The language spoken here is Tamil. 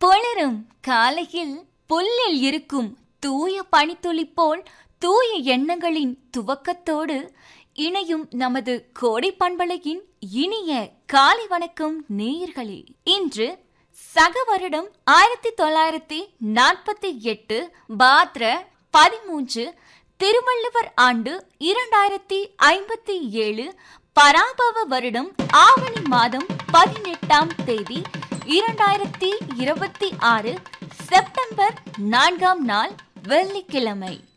புலரும் காலையில் புல்லில் இருக்கும் தூய பனித்துளி போல் தூய எண்ணங்களின் துவக்கத்தோடு இணையும் நமது கோடை பண்பலையின் இனிய காலை வணக்கம் நேயர்களே இன்று சக வருடம் ஆயிரத்தி தொள்ளாயிரத்தி நாற்பத்தி எட்டு பாத்ர பதிமூன்று திருவள்ளுவர் ஆண்டு இரண்டாயிரத்தி ஐம்பத்தி ஏழு பராபவ வருடம் ஆவணி மாதம் பதினெட்டாம் தேதி இரண்டாயிரத்தி இருபத்தி ஆறு செப்டம்பர் நான்காம் நாள் வெள்ளிக்கிழமை